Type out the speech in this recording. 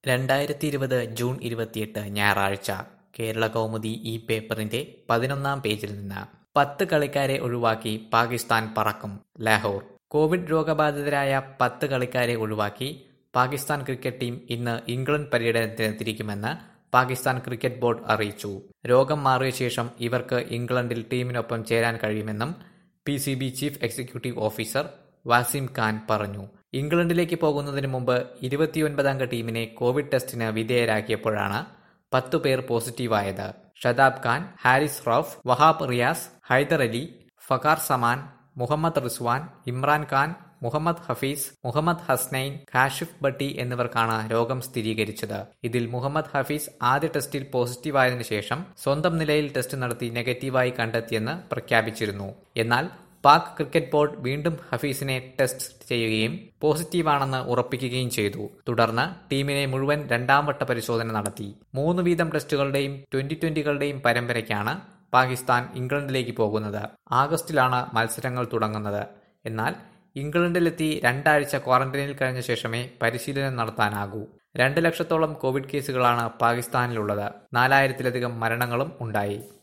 രണ്ടായിരത്തി ഇരുപത് ജൂൺ ഇരുപത്തിയെട്ട് ഞായറാഴ്ച കേരള കൗമുദി ഈ പേപ്പറിന്റെ പതിനൊന്നാം പേജിൽ നിന്ന് പത്ത് കളിക്കാരെ ഒഴിവാക്കി പാകിസ്ഥാൻ പറക്കും ലാഹോർ കോവിഡ് രോഗബാധിതരായ പത്ത് കളിക്കാരെ ഒഴിവാക്കി പാകിസ്ഥാൻ ക്രിക്കറ്റ് ടീം ഇന്ന് ഇംഗ്ലണ്ട് പര്യടനത്തിന് തിരിക്കുമെന്ന് പാകിസ്ഥാൻ ക്രിക്കറ്റ് ബോർഡ് അറിയിച്ചു രോഗം മാറിയ ശേഷം ഇവർക്ക് ഇംഗ്ലണ്ടിൽ ടീമിനൊപ്പം ചേരാൻ കഴിയുമെന്നും P C B chief executive officer Wasim Khan പറഞ്ഞു ഇംഗ്ലണ്ടിലേക്ക് പോകുന്നതിന് മുമ്പ് ഇരുപത്തിയൊൻപതംഗ ടീമിനെ കോവിഡ് ടെസ്റ്റിന് വിധേയരാക്കിയപ്പോഴാണ് പത്തു പേർ പോസിറ്റീവായത് ഷതാബ് ഖാൻ ഹാരിസ് റൌഫ് വഹാബ് റിയാസ് ഹൈദർ അലി ഫഖാർ സമാൻ മുഹമ്മദ് റിസ്വാൻ ഇമ്രാൻ ഖാൻ മുഹമ്മദ് ഹഫീസ് മുഹമ്മദ് ഹസ്നൈൻ കാഷിഫ് ഭട്ടി എന്നിവർക്കാണ് രോഗം സ്ഥിരീകരിച്ചത് ഇതിൽ മുഹമ്മദ് ഹഫീസ് ആദ്യ ടെസ്റ്റിൽ പോസിറ്റീവായതിനു ശേഷം സ്വന്തം നിലയിൽ ടെസ്റ്റ് നടത്തി നെഗറ്റീവായി കണ്ടെത്തിയെന്ന് പ്രഖ്യാപിച്ചിരുന്നു എന്നാൽ പാക് ക്രിക്കറ്റ് ബോർഡ് വീണ്ടും ഹഫീസിനെ ടെസ്റ്റ് ചെയ്യുകയും പോസിറ്റീവാണെന്ന് ഉറപ്പിക്കുകയും ചെയ്തു തുടർന്ന് ടീമിനെ മുഴുവൻ രണ്ടാം വട്ട പരിശോധന നടത്തി മൂന്ന് വീതം ടെസ്റ്റുകളുടെയും ട്വന്റി ട്വന്റികളുടെയും പരമ്പരയ്ക്കാണ് പാകിസ്ഥാൻ ഇംഗ്ലണ്ടിലേക്ക് പോകുന്നത് ആഗസ്റ്റിലാണ് മത്സരങ്ങൾ തുടങ്ങുന്നത് എന്നാൽ ഇംഗ്ലണ്ടിലെത്തി രണ്ടാഴ്ച ക്വാറന്റൈനിൽ കഴിഞ്ഞ ശേഷമേ പരിശീലനം നടത്താനാകൂ രണ്ട് ലക്ഷത്തോളം കോവിഡ് കേസുകളാണ് പാകിസ്ഥാനിലുള്ളത് നാലായിരത്തിലധികം മരണങ്ങളും ഉണ്ടായി